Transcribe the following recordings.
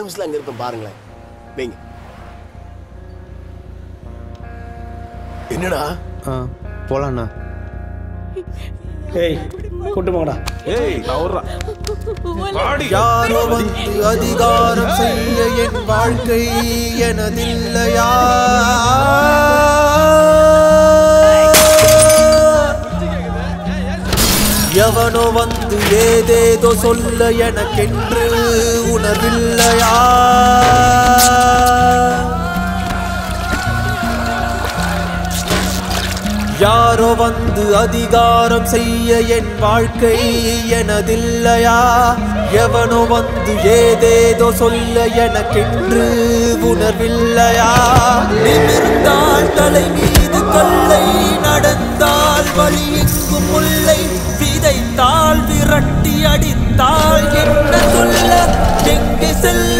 நிமிஷத்துல அங்க இருப்பேன் பாருங்களேன் வைங்க என்னடா ஆ போலாண்ணா ஏய் கூட்டு போங்கடா ஏய் நவர்றா பாடி யாரோ வந்து அதிகாரம் செய்ய என் வாழ்க்கை எனதில்லையா எவனோ வந்து ஏதேதோ சொல்ல எனக்கென்று உணர்வில்லையா யாரோ வந்து அதிகாரம் செய்ய என் வாழ்க்கை எனதில்லையா எவனோ வந்து ஏதேதோ சொல்ல எனக்கென்று உணர்வில்லையா நிமிர்ந்தால் தலை மீது கொள்ளை நடந்தால் வழி எங்கும் முல்லை விதைத்தால் விரட்டி அடித்தால் என்ன சொல்ல எங்கே செல்ல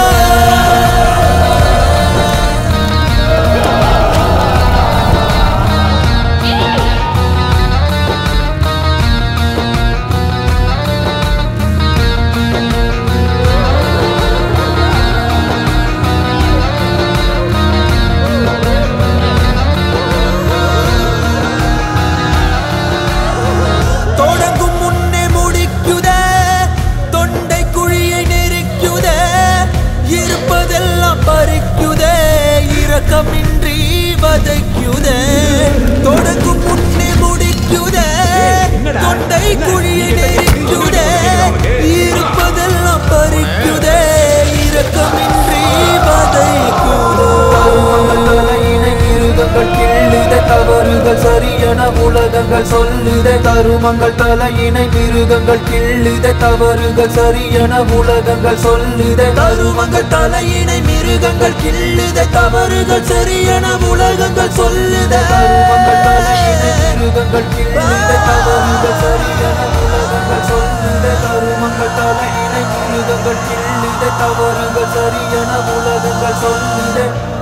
தொடங்கும் முன்னே முடிக்குதே தொண்டை குழியை நெருக்குதே இருப்பதெல்லாம் பறிக்குதே இரக்கமின்றி வதைக்குதே தொடங்கும் முன்னே முடிக்குதே தொண்டை குழியை நெருக்குதே இருப்பதெல்லாம் பறிக்குதே இரக்கமின்றி வதைக்குதே தலையினை மிருகங்கள் கிள்ளுத தவறுகள் சரியென உலகங்கள் சொல்லுத தருமங்கள் தலையினை மிருகங்கள் கிள்ளுத தவறுகள் சரியென உலகங்கள் சொல்லுத தருமங்கள் தலையினை மிருகங்கள் கிள்ளுத தவறுகள் சரியென உலகங்கள் சொல்லுத தருமங்கள் தலையினை மிருகங்கள் கிள்ளுத தவறுகள் சரியென உலகங்கள் சொல்லுத தருமங்கள் தலையினை மிருகங்கள் கிள்ளுத தவறுகள் சரியென உலகங்கள் சொல்லுத